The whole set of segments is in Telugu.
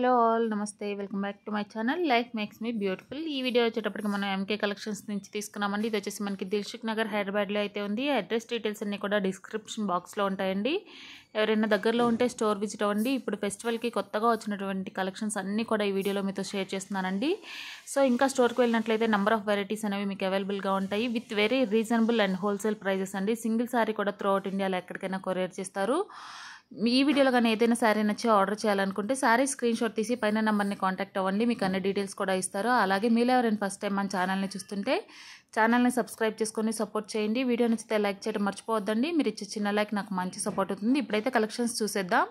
హలో ఆల్ నమస్తే welcome back to my channel life makes me beautiful ఈ వీడియో వచ్చేటప్పటికి మనం ఎంకే కలెక్షన్స్ నుంచి తీసుకున్నామండి ఇది వచ్చేసి మనకి దిల్షుక్ నగర్ హైదరాబాద్లో అయితే ఉంది అడ్రస్ డీటెయిల్స్ అన్నీ కూడా డిస్క్రిప్షన్ బాక్స్లో ఉంటాయండి ఎవరైనా దగ్గరలో ఉంటే స్టోర్ విజిట్ అవ్వండి ఇప్పుడు ఫెస్టివల్కి కొత్తగా వచ్చినటువంటి కలెక్షన్స్ అన్నీ కూడా ఈ వీడియోలో మీతో షేర్ చేస్తున్నానండి సో ఇంకా స్టోర్కి వెళ్ళినట్లయితే నెంబర్ ఆఫ్ వెరైటీస్ అనేవి మీకు అవైలబుల్గా ఉంటాయి with very reasonable and wholesale prizes అండి సింగిల్ సారీ కూడా త్రూ అవుట్ ఇండియాలో ఎక్కడికైనా కొరియర్ చేస్తారు మీ ఈ వీడియోలో కానీ ఏదైనా శారీ నచ్చి ఆర్డర్ చేయాలనుకుంటే శారీ స్క్రీన్ షాట్ తీసి పైన నెంబర్ని కాంటాక్ట్ అవ్వండి మీకు అన్ని డీటెయిల్స్ కూడా ఇస్తారు అలాగే మీరు ఎవరైనా ఫస్ట్ టైం మన ఛానల్ని చూస్తుంటే ఛానల్ని సబ్స్క్రైబ్ చేసుకొని సపోర్ట్ చేయండి వీడియో నచ్చితే లైక్ చేయడం మర్చిపోవద్దండి మీరు ఇచ్చే చిన్న లైక్ నాకు మంచి సపోర్ట్ అవుతుంది ఇప్పుడైతే కలెక్షన్స్ చూసేద్దాం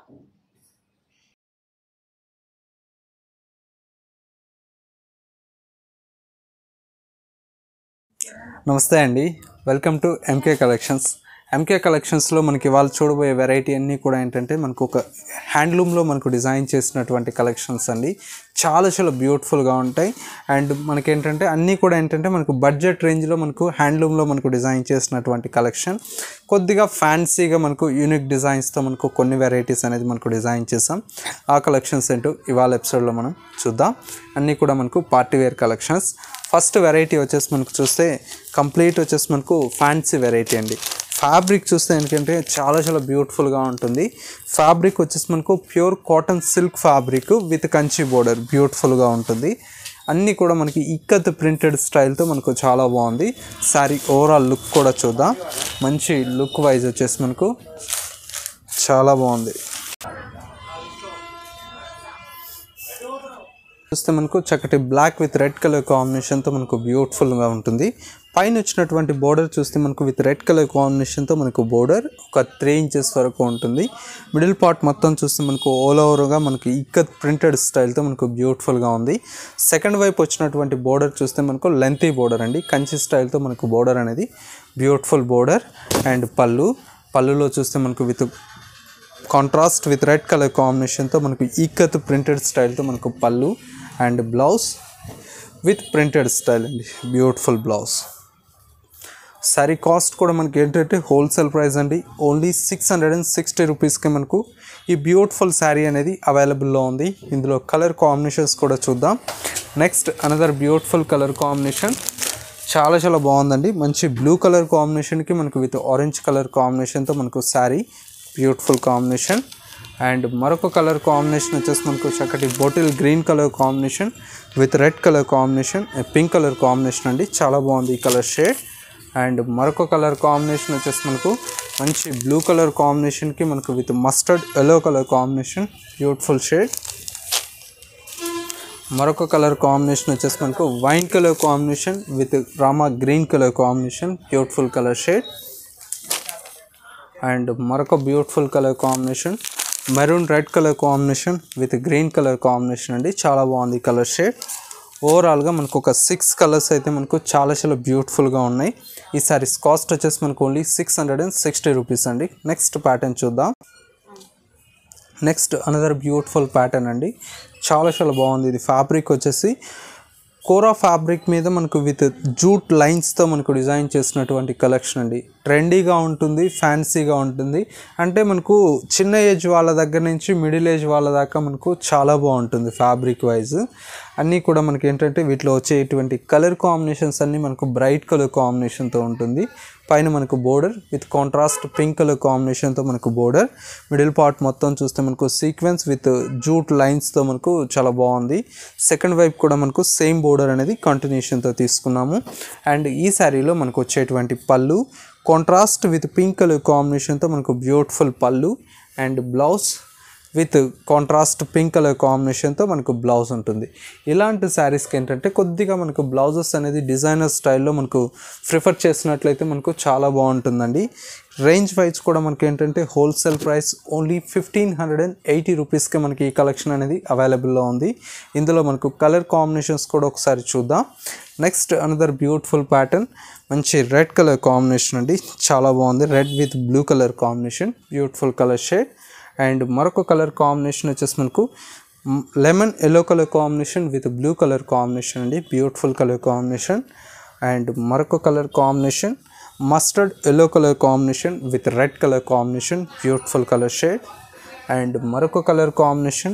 నమస్తే అండి welcome to MK collections MK కలెక్షన్స్లో మనకి వాళ్ళు చూడబోయే వెరైటీ అన్నీ కూడా ఏంటంటే మనకు ఒక హ్యాండ్లూమ్లో మనకు డిజైన్ చేసినటువంటి కలెక్షన్స్ అండి చాలా చాలా బ్యూటిఫుల్గా ఉంటాయి అండ్ మనకి ఏంటంటే అన్నీ కూడా ఏంటంటే మనకు బడ్జెట్ రేంజ్లో మనకు హ్యాండ్లూమ్లో మనకు డిజైన్ చేసినటువంటి కలెక్షన్ కొద్దిగా ఫ్యాన్సీగా మనకు యూనిక్ డిజైన్స్తో మనకు కొన్ని వెరైటీస్ అనేది మనకు డిజైన్ చేసాం ఆ కలెక్షన్స్ ఏంటో ఇవాళ ఎపిసోడ్లో మనం చూద్దాం అన్నీ కూడా మనకు party wear collections first variety వచ్చేసి మనకు చూస్తే కంప్లీట్ వచ్చేసి మనకు ఫ్యాన్సీ వెరైటీ అండి ఫ్యాబ్రిక్ చూస్తే ఏంటంటే చాలా చాలా బ్యూటిఫుల్గా ఉంటుంది ఫ్యాబ్రిక్ వచ్చేసి మనకు pure cotton silk fabric with Kanchi border బ్యూటిఫుల్గా ఉంటుంది అన్నీ కూడా మనకి ఇక్కత్ ప్రింటెడ్ స్టైల్తో మనకు చాలా బాగుంది శారీ ఓవరాల్ లుక్ కూడా చూద్దాం మంచి లుక్ వైజ్ వచ్చేసి మనకు చాలా బాగుంది చూస్తే మనకు చక్కటి బ్లాక్ విత్ రెడ్ కలర్ కాంబినేషన్తో మనకు బ్యూటిఫుల్గా ఉంటుంది పైన వచ్చినటువంటి బోర్డర్ చూస్తే మనకు విత్ రెడ్ కలర్ కాంబినేషన్తో మనకు బోర్డర్ ఒక త్రీ ఇంచెస్ వరకు ఉంటుంది మిడిల్ పార్ట్ మొత్తం చూస్తే మనకు ఆల్ ఓవర్గా మనకు ఇక్కత్ ప్రింటెడ్ స్టైల్తో మనకు బ్యూటిఫుల్గా ఉంది సెకండ్ వైపు వచ్చినటువంటి బోర్డర్ చూస్తే మనకు లెంతీ బోర్డర్ అండి కంచి స్టైల్తో మనకు బోర్డర్ అనేది బ్యూటిఫుల్ బోర్డర్ అండ్ పళ్ళు పళ్ళులో చూస్తే మనకు with contrast with red colour కాంబినేషన్తో మనకు ఈకత్ ప్రింటెడ్ స్టైల్తో మనకు పళ్ళు and blouse with printed style అండి బ్యూటిఫుల్ బ్లౌజ్ సారీ కాస్ట్ కూడా మనకి ఏంటంటే హోల్సేల్ ప్రైస్ అండి only six hundred and sixty రూపీస్కి మనకు ఈ బ్యూటిఫుల్ శారీ అనేది అవైలబుల్లో ఉంది ఇందులో కలర్ కాంబినేషన్స్ కూడా చూద్దాం next another beautiful colour combination చాలా చాలా బాగుందండి మంచి బ్లూ కలర్ కాంబినేషన్కి మనకు విత్ ఆరెంజ్ కలర్ కాంబినేషన్తో మనకు శారీ బ్యూటిఫుల్ కాంబినేషన్ అండ్ మరొక కలర్ కాంబినేషన్ వచ్చేసి మనకు చక్కటి bottle green colour combination with red colour combination pink colour combination అండి చాలా బాగుంది ఈ కలర్ షేడ్ అండ్ మరొక కలర్ కాంబినేషన్ వచ్చేసి మనకు మంచి బ్లూ కలర్ కాంబినేషన్కి మనకు with mustard yellow colour combination beautiful shade మరొక కలర్ కాంబినేషన్ వచ్చేసి మనకు wine colour combination with Rama green colour combination beautiful colour shade and మరొక beautiful colour combination maroon red colour combination with green colour combination అండి చాలా బాగుంది కలర్ షేడ్ ఓవరాల్గా మనకు ఒక సిక్స్ కలర్స్ అయితే మనకు చాలా చాలా బ్యూటిఫుల్గా ఉన్నాయి ఈ సారీస్ కాస్ట్ వచ్చేసి మనకు only six hundred and sixty rupees అండి నెక్స్ట్ ప్యాటర్న్ చూద్దాం నెక్స్ట్ అనదర్ బ్యూటిఫుల్ ప్యాటర్న్ అండి చాలా చాలా బాగుంది ఇది ఫ్యాబ్రిక్ వచ్చేసి కోరా ఫ్యాబ్రిక్ మీద మనకు విత్ జూట్ లైన్స్తో మనకు డిజైన్ చేసినటువంటి కలెక్షన్ అండి ట్రెండీగా ఉంటుంది ఫ్యాన్సీగా ఉంటుంది అంటే మనకు చిన్న ఏజ్ వాళ్ళ దగ్గర నుంచి మిడిల్ ఏజ్ వాళ్ళ దాకా మనకు చాలా బాగుంటుంది ఫ్యాబ్రిక్ వైజ్ అన్నీ కూడా మనకి ఏంటంటే వీటిలో వచ్చేటువంటి కలర్ కాంబినేషన్స్ అన్నీ మనకు బ్రైట్ కలర్ కాంబినేషన్తో ఉంటుంది పైన మనకు border with contrast pink colour కాంబినేషన్తో మనకు బోర్డర్ మిడిల్ పార్ట్ మొత్తం చూస్తే మనకు సీక్వెన్స్ విత్ జూట్ లైన్స్తో మనకు చాలా బాగుంది సెకండ్ వైపు కూడా మనకు సేమ్ బోర్డర్ అనేది కంటిన్యూషన్తో తీసుకున్నాము అండ్ ఈ శారీలో మనకు వచ్చేటువంటి పళ్ళు కాంట్రాస్ట్ విత్ పింక్ కలర్ కాంబినేషన్తో మనకు బ్యూటిఫుల్ పళ్ళు and blouse with contrast pink colour కాంబినేషన్తో మనకు బ్లౌజ్ ఉంటుంది ఇలాంటి శారీస్కి ఏంటంటే కొద్దిగా మనకు బ్లౌజెస్ అనేది డిజైనర్ స్టైల్లో మనకు ప్రిఫర్ చేసినట్లయితే మనకు చాలా బాగుంటుందండి రేంజ్ వైజ్ కూడా మనకి ఏంటంటే wholesale price only fifteen hundred and eighty రూపీస్కి మనకి ఈ కలెక్షన్ అనేది అవైలబుల్లో ఉంది ఇందులో మనకు కలర్ కాంబినేషన్స్ కూడా ఒకసారి చూద్దాం నెక్స్ట్ అనదర్ బ్యూటిఫుల్ ప్యాటర్న్ మంచి రెడ్ కలర్ కాంబినేషన్ అండి చాలా బాగుంది red with blue colour combination beautiful colour shade and మరొక కలర్ కాంబినేషన్ వచ్చేసి మనకు lemon yellow colour combination with blue colour combination అండి బ్యూటిఫుల్ కలర్ కాంబినేషన్ అండ్ మరొక colour combination mustard yellow colour combination with red colour combination beautiful colour shade and మరొక colour combination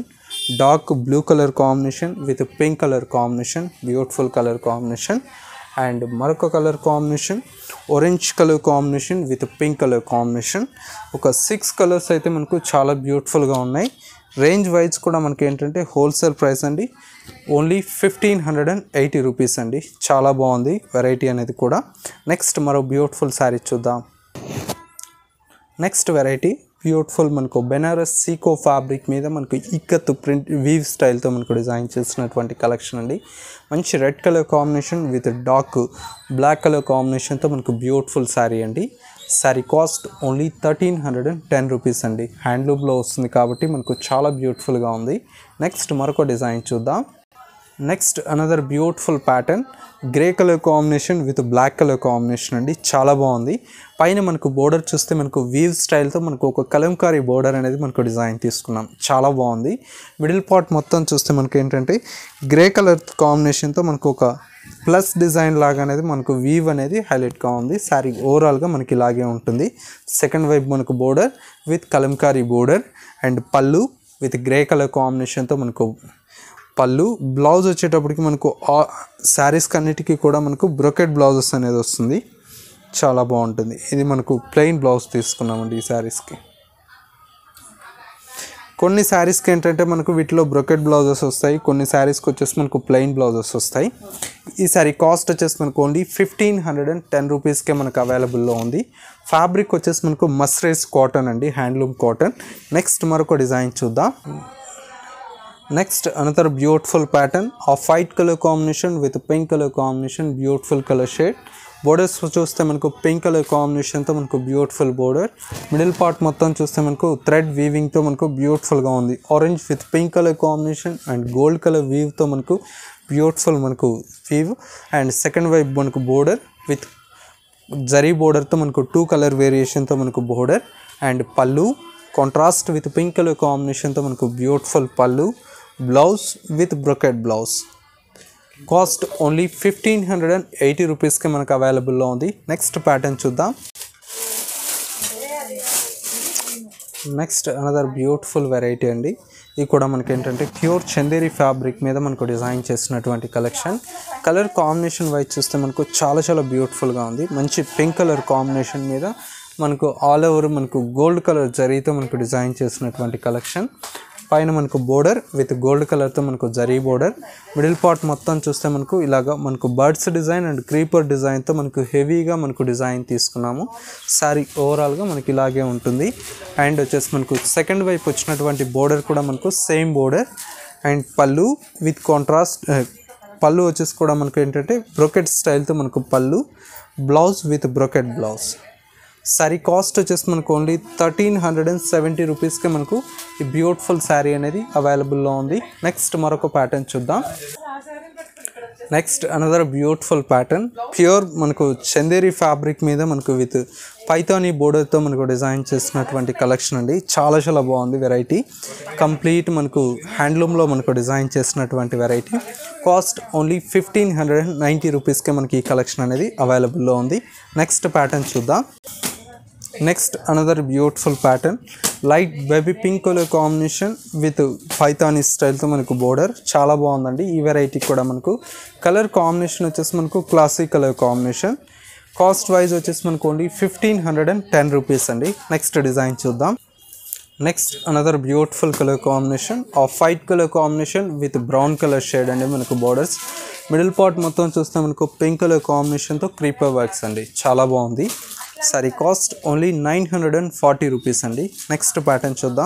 dark blue colour combination with pink colour combination beautiful colour combination and మరొక colour combination orange colour combination with pink colour combination ఒక సిక్స్ కలర్స్ అయితే మనకు చాలా బ్యూటిఫుల్గా ఉన్నాయి రేంజ్ వైజ్ కూడా మనకి ఏంటంటే హోల్సేల్ ప్రైస్ అండి only fifteen hundred and eighty rupees అండి చాలా బాగుంది వెరైటీ అనేది కూడా నెక్స్ట్ మరో బ్యూటిఫుల్ శారీ చూద్దాం నెక్స్ట్ వెరైటీ బ్యూటిఫుల్ మనకు బెనారస్ సీకో ఫ్యాబ్రిక్ మీద మనకు ఇక్కత్ ప్రింట్ వీవ్ స్టైల్తో మనకు డిజైన్ చేసినటువంటి కలెక్షన్ అండి మంచి red colour combination with dark black colour కాంబినేషన్తో మనకు బ్యూటిఫుల్ శారీ అండి saree cost only thirteen hundred and ten rupees అండి హ్యాండ్లూమ్లో వస్తుంది కాబట్టి మనకు చాలా బ్యూటిఫుల్గా ఉంది నెక్స్ట్ మరొక డిజైన్ చూద్దాం next another beautiful pattern grey colour combination with black colour combination అండి చాలా బాగుంది పైన మనకు బోర్డర్ చూస్తే మనకు వీవ్ స్టైల్తో మనకు ఒక కలంకారీ బోర్డర్ అనేది మనకు డిజైన్ తీసుకున్నాం చాలా బాగుంది మిడిల్ పార్ట్ మొత్తం చూస్తే మనకి ఏంటంటే గ్రే కలర్ కాంబినేషన్తో మనకు ఒక ప్లస్ డిజైన్ లాగా అనేది మనకు వీవ్ అనేది హైలైట్గా ఉంది శారీ ఓవరాల్గా మనకి ఇలాగే ఉంటుంది సెకండ్ వైపు మనకు border with kalamkari border and పళ్ళు విత్ గ్రే కలర్ కాంబినేషన్తో మనకు పళ్ళు బ్లౌజ్ వచ్చేటప్పటికి మనకు శారీస్ అన్నిటికీ కూడా మనకు బ్రొకెట్ బ్లౌజెస్ అనేది వస్తుంది చాలా బాగుంటుంది ఇది మనకు ప్లెయిన్ బ్లౌజ్ తీసుకున్నామండి ఈ శారీస్కి కొన్ని శారీస్కి ఏంటంటే మనకు వీటిలో బ్రొకెట్ బ్లౌజెస్ వస్తాయి కొన్ని శారీస్కి వచ్చేసి మనకు ప్లెయిన్ బ్లౌజెస్ వస్తాయి ఈ శారీ కాస్ట్ వచ్చేసి మనకు only fifteen hundred and ten రూపీస్కే మనకు అవైలబుల్లో ఉంది ఫ్యాబ్రిక్ వచ్చేసి మనకు మస్రేస్ కాటన్ అండి హ్యాండ్లూమ్ కాటన్ నెక్స్ట్ మరొక డిజైన్ చూద్దాం next another beautiful pattern off white colour combination with pink colour combination beautiful colour shade borders చూస్తే మనకు పింక్ కలర్ కాంబినేషన్తో మనకు బ్యూటిఫుల్ బోర్డర్ మిడిల్ పార్ట్ మొత్తం చూస్తే మనకు థ్రెడ్ వీవింగ్తో మనకు బ్యూటిఫుల్గా ఉంది orange with pink colour combination and gold colour వీవ్తో మనకు బ్యూటిఫుల్ మనకు వీవ్ అండ్ సెకండ్ వైపు మనకు బోర్డర్ విత్ జరీ బోర్డర్తో మనకు టూ కలర్ వేరియేషన్తో మనకు బోర్డర్ అండ్ పళ్ళు కాంట్రాస్ట్ విత్ పింక్ కలర్ కాంబినేషన్తో మనకు బ్యూటిఫుల్ పళ్ళు blouse with brocade blouse cost only fifteen hundred and eighty రూపీస్కి మనకు అవైలబుల్లో ఉంది నెక్స్ట్ ప్యాటర్న్ చూద్దాం నెక్స్ట్ అనదర్ బ్యూటిఫుల్ వెరైటీ అండి ఇది కూడా మనకి ఏంటంటే ప్యూర్ చందేరి ఫ్యాబ్రిక్ మీద మనకు డిజైన్ చేసినటువంటి కలెక్షన్ కలర్ కాంబినేషన్ వైజ్ చూస్తే మనకు చాలా చాలా బ్యూటిఫుల్గా ఉంది మంచి పింక్ కలర్ కాంబినేషన్ మీద మనకు ఆల్ ఓవర్ మనకు గోల్డ్ కలర్ జరీతో మనకు డిజైన్ చేసినటువంటి కలెక్షన్ పైన మనకు బోర్డర్ విత్ గోల్డ్ కలర్తో మనకు జరీ బోర్డర్ మిడిల్ పార్ట్ మొత్తం చూస్తే మనకు ఇలాగా మనకు బర్డ్స్ డిజైన్ అండ్ క్రీపర్ డిజైన్తో మనకు హెవీగా మనకు డిజైన్ తీసుకున్నాము సారీ ఓవరాల్గా మనకి ఇలాగే ఉంటుంది అండ్ వచ్చేసి మనకు సెకండ్ వైపు వచ్చినటువంటి బోర్డర్ కూడా మనకు సేమ్ బోర్డర్ అండ్ పళ్ళు విత్ కాంట్రాస్ట్ పళ్ళు వచ్చేసి కూడా మనకు ఏంటంటే బ్రొకెట్ స్టైల్తో మనకు పళ్ళు blouse with brocade blouse saree cost వచ్చేసి మనకు only thirteen hundred and seventy రూపీస్కి మనకు ఈ బ్యూటిఫుల్ శారీ అనేది అవైలబుల్లో ఉంది నెక్స్ట్ మరొక ప్యాటర్న్ చూద్దాం next another beautiful pattern pure మనకు చందేరి ఫ్యాబ్రిక్ మీద మనకు విత్ పైథానీ బోర్డర్తో మనకు డిజైన్ చేసినటువంటి కలెక్షన్ అండి చాలా చాలా బాగుంది వెరైటీ కంప్లీట్ మనకు హ్యాండ్లూమ్లో మనకు డిజైన్ చేసినటువంటి variety cost only fifteen hundred and ninety రూపీస్కే మనకి ఈ కలెక్షన్ అనేది అవైలబుల్లో ఉంది నెక్స్ట్ ప్యాటర్న్ చూద్దాం next another beautiful pattern light baby pink colour combination with Paithani స్టైల్తో మనకు బోర్డర్ చాలా బాగుందండి ఈ వెరైటీ కూడా మనకు కలర్ కాంబినేషన్ వచ్చేసి మనకు classic colour combination cost wise వచ్చేసి మనకు only fifteen hundred and ten rupees అండి నెక్స్ట్ డిజైన్ చూద్దాం next another beautiful colour combination off white colour combination with brown colour shade అండి మనకు బోర్డర్స్ మిడిల్ పార్ట్ మొత్తం చూస్తే మనకు పింక్ కలర్ కాంబినేషన్తో క్రీపర్ వర్క్స్ అండి చాలా బాగుంది saree cost only nine hundred and forty rupees అండి నెక్స్ట్ ప్యాటర్న్ చూద్దాం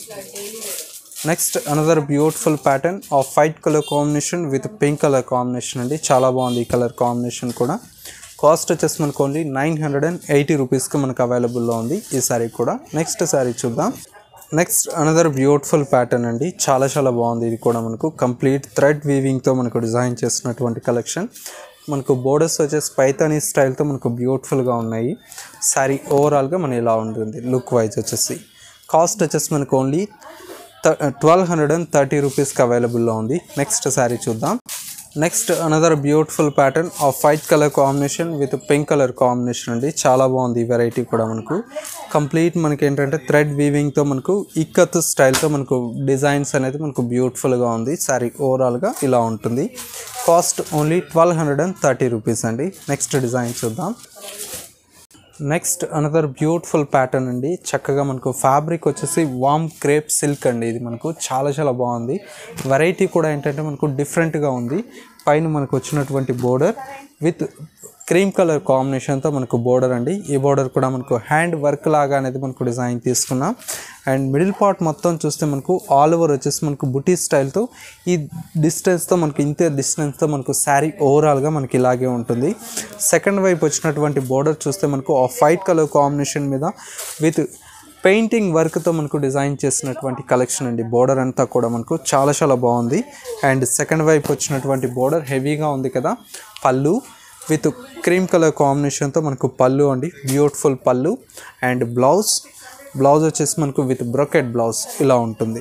next another beautiful pattern off white colour combination with pink colour combination అండి చాలా బాగుంది ఈ కలర్ కాంబినేషన్ కూడా కాస్ట్ వచ్చేసి మనకు only nine hundred and eighty రూపీస్కి మనకు అవైలబుల్లో ఉంది ఈ శారీ కూడా నెక్స్ట్ శారీ చూద్దాం నెక్స్ట్ అనదర్ బ్యూటిఫుల్ ప్యాటర్న్ అండి చాలా చాలా బాగుంది ఇది కూడా మనకు కంప్లీట్ థ్రెడ్ వీవింగ్తో మనకు డిజైన్ చేసినటువంటి కలెక్షన్ మనకు బోర్డర్స్ వచ్చేసి పైతానీ స్టైల్తో మనకు బ్యూటిఫుల్గా ఉన్నాయి శారీ ఓవరాల్గా మన ఇలా ఉంటుంది లుక్ వైజ్ వచ్చేసి కాస్ట్ వచ్చేసి మనకు only twelve hundred and thirty రూపీస్కి అవైలబుల్లో ఉంది నెక్స్ట్ శారీ చూద్దాం next another beautiful pattern off white colour combination with pink colour combination అండి చాలా బాగుంది ఈ వెరైటీ కూడా మనకు కంప్లీట్ మనకి ఏంటంటే థ్రెడ్ వీవింగ్తో మనకు ఇక్కత్ స్టైల్తో మనకు డిజైన్స్ అనేది మనకు బ్యూటిఫుల్గా ఉంది సారీ ఓవరాల్గా ఇలా ఉంటుంది cost only twelve hundred and thirty rupees అండి నెక్స్ట్ డిజైన్ చూద్దాం నెక్స్ట్ అనదర్ బ్యూటిఫుల్ ప్యాటర్న్ అండి చక్కగా మనకు ఫ్యాబ్రిక్ వచ్చేసి వామ్ క్రేప్ సిల్క్ అండి ఇది మనకు చాలా చాలా బాగుంది వెరైటీ కూడా ఏంటంటే మనకు డిఫరెంట్గా ఉంది పైన మనకు వచ్చినటువంటి బోర్డర్ విత్ క్రీమ్ కలర్ కాంబినేషన్తో మనకు బోర్డర్ అండి ఈ బోర్డర్ కూడా మనకు హ్యాండ్ వర్క్ లాగా అనేది మనకు డిజైన్ తీసుకున్నాం అండ్ మిడిల్ పార్ట్ మొత్తం చూస్తే మనకు ఆల్ ఓవర్ వచ్చేసి మనకు బుటీ స్టైల్తో ఈ డిస్టెన్స్తో మనకు ఇంతే డిస్టెన్స్తో మనకు శారీ ఓవరాల్గా మనకి ఇలాగే ఉంటుంది సెకండ్ వైపు వచ్చినటువంటి బోర్డర్ చూస్తే మనకు ఆ వైట్ కలర్ కాంబినేషన్ మీద విత్ పెయింటింగ్ వర్క్తో మనకు డిజైన్ చేసినటువంటి కలెక్షన్ అండి బోర్డర్ అంతా కూడా మనకు చాలా చాలా బాగుంది అండ్ సెకండ్ వైపు వచ్చినటువంటి బోర్డర్ హెవీగా ఉంది కదా పళ్ళు విత్ క్రీమ్ కలర్ కాంబినేషన్తో మనకు పళ్ళు అండి బ్యూటిఫుల్ పళ్ళు అండ్ బ్లౌజ్ బ్లౌజ్ వచ్చేసి మనకు విత్ బ్రొకెట్ బ్లౌజ్ ఇలా ఉంటుంది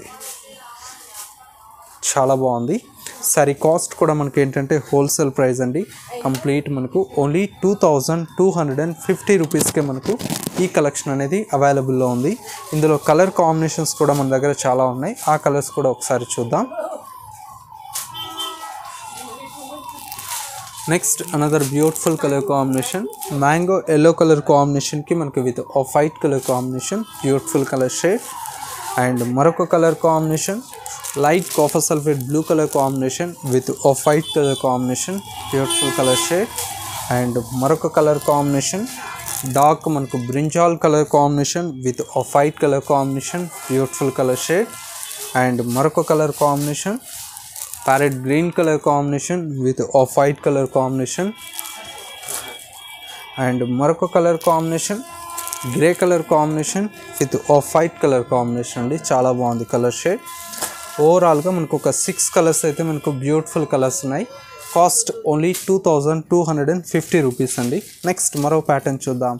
చాలా బాగుంది సరే కాస్ట్ కూడా మనకి ఏంటంటే హోల్సేల్ ప్రైస్ అండి కంప్లీట్ మనకు only two thousand two hundred and fifty రూపీస్కే మనకు ఈ కలెక్షన్ అనేది అవైలబుల్లో ఉంది ఇందులో కలర్ కాంబినేషన్స్ కూడా మన దగ్గర చాలా ఉన్నాయి ఆ కలర్స్ కూడా ఒకసారి చూద్దాం next another beautiful colour combination mango yellow colour కాంబినేషన్కి మనకి with off white colour combination beautiful colour shade and మరొక colour combination light copper sulphate blue colour combination with off white colour combination beautiful colour shade and మరొక కలర్ కాంబినేషన్ డార్క్ మనకు brinjal colour combination with off white colour combination beautiful colour shade and మరొక colour combination parrot green colour combination with off white colour combination and మరొక colour combination grey colour combination with off white colour combination అండి చాలా బాగుంది కలర్ షేడ్ ఓవరాల్గా మనకు ఒక సిక్స్ కలర్స్ అయితే మనకు బ్యూటిఫుల్ కలర్స్ ఉన్నాయి cost only two thousand two hundred and fifty rupees అండి నెక్స్ట్ మరో ప్యాటర్న్ చూద్దాం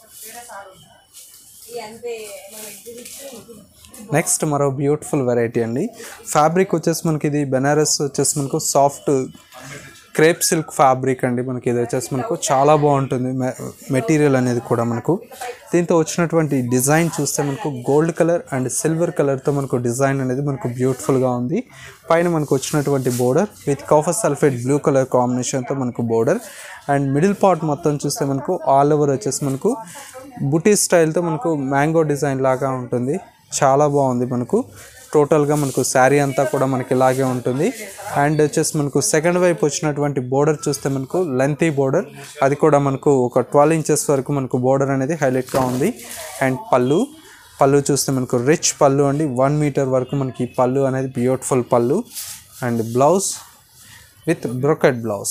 నెక్స్ట్ మరో బ్యూటిఫుల్ వెరైటీ అండి ఫ్యాబ్రిక్ వచ్చేసి మనకి ఇది బెనారస్ వచ్చేసి మనకు సాఫ్ట్ క్రేప్ సిల్క్ ఫ్యాబ్రిక్ అండి మనకి ఇది వచ్చేసి మనకు చాలా బాగుంటుంది మెటీరియల్ అనేది కూడా మనకు దీంతో వచ్చినటువంటి డిజైన్ చూస్తే మనకు గోల్డ్ కలర్ అండ్ సిల్వర్ కలర్తో మనకు డిజైన్ అనేది మనకు బ్యూటిఫుల్గా ఉంది పైన మనకు వచ్చినటువంటి border with copper sulphate blue colour కాంబినేషన్తో మనకు బోర్డర్ అండ్ మిడిల్ పార్ట్ మొత్తం చూస్తే మనకు ఆల్ ఓవర్ వచ్చేసి మనకు బుటీ స్టైల్తో మనకు మ్యాంగో డిజైన్ లాగా ఉంటుంది చాలా బాగుంది మనకు టోటల్గా మనకు శారీ అంతా కూడా మనకి ఇలాగే ఉంటుంది అండ్ వచ్చేసి మనకు సెకండ్ వైపు వచ్చినటువంటి బోర్డర్ చూస్తే మనకు లెంతీ బోర్డర్ అది కూడా మనకు ఒక ట్వెల్వ్ ఇంచెస్ వరకు మనకు బోర్డర్ అనేది హైలైట్గా ఉంది అండ్ పళ్ళు పళ్ళు చూస్తే మనకు రిచ్ పళ్ళు అండి వన్ మీటర్ వరకు మనకి ఈ పళ్ళు అనేది బ్యూటిఫుల్ పళ్ళు and blouse with brocade blouse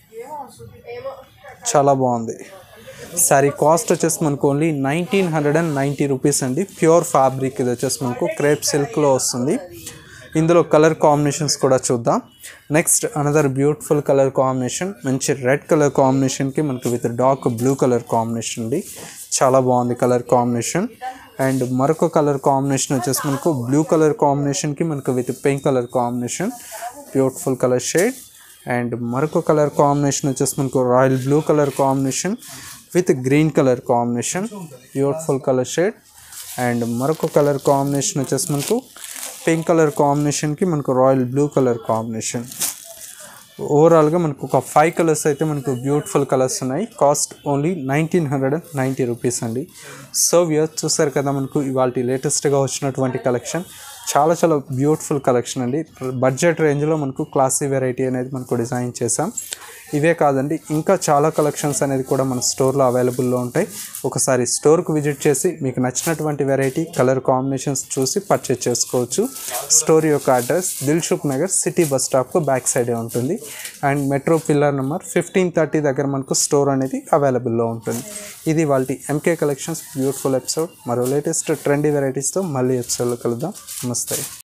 చాలా బాగుంది సారీ కాస్ట్ వచ్చేసి మనకు only nineteen hundred and ninety rupees అండి ప్యూర్ ఫ్యాబ్రిక్ ఇది వచ్చేసి మనకు క్రేప్ సిల్క్లో వస్తుంది ఇందులో కలర్ కాంబినేషన్స్ కూడా చూద్దాం next another beautiful colour combination మంచి రెడ్ కలర్ కాంబినేషన్కి మనకు with dark blue colour combination అండి చాలా బాగుంది కలర్ కాంబినేషన్ అండ్ మరొక కలర్ కాంబినేషన్ వచ్చేసి మనకు బ్లూ కలర్ కాంబినేషన్కి మనకు with pink colour combination beautiful colour shade and మరొక కలర్ కాంబినేషన్ వచ్చేసి మనకు royal blue colour combination with green colour combination beautiful colour shade and మరొక కలర్ కాంబినేషన్ వచ్చేసి మనకు పింక్ కలర్ కాంబినేషన్కి మనకు రాయల్ బ్లూ కలర్ కాంబినేషన్ ఓవరాల్గా మనకు ఒక ఫైవ్ కలర్స్ అయితే మనకు బ్యూటిఫుల్ కలర్స్ ఉన్నాయి cost only nineteen hundred and ninety rupees అండి సో వ్యూస్ చూసారు కదా మనకు ఇవాళ లేటెస్ట్గా వచ్చినటువంటి కలెక్షన్ చాలా చాలా బ్యూటిఫుల్ కలెక్షన్ అండి బడ్జెట్ రేంజ్లో మనకు క్లాసీ వెరైటీ అనేది మనకు డిజైన్ చేసాం ఇవే కాదండి ఇంకా చాలా కలెక్షన్స్ అనేది కూడా మన స్టోర్లో అవైలబుల్లో ఉంటాయి ఒకసారి స్టోర్కి విజిట్ చేసి మీకు నచ్చినటువంటి వెరైటీ కలర్ కాంబినేషన్స్ చూసి పర్చేజ్ చేసుకోవచ్చు స్టోర్ యొక్క address Dilsukhnagar city bus స్టాప్కు బ్యాక్ సైడే ఉంటుంది and metro pillar number fifteen thirty దగ్గర మనకు స్టోర్ అనేది అవైలబుల్లో ఉంటుంది ఇది వాళ్ళ ఎంకే కలెక్షన్స్ బ్యూటిఫుల్ ఎపిసోడ్ మరో లేటెస్ట్ ట్రెండీ వెరైటీస్తో మళ్ళీ ఎపిసోడ్లో కలుద్దాం నమస్తే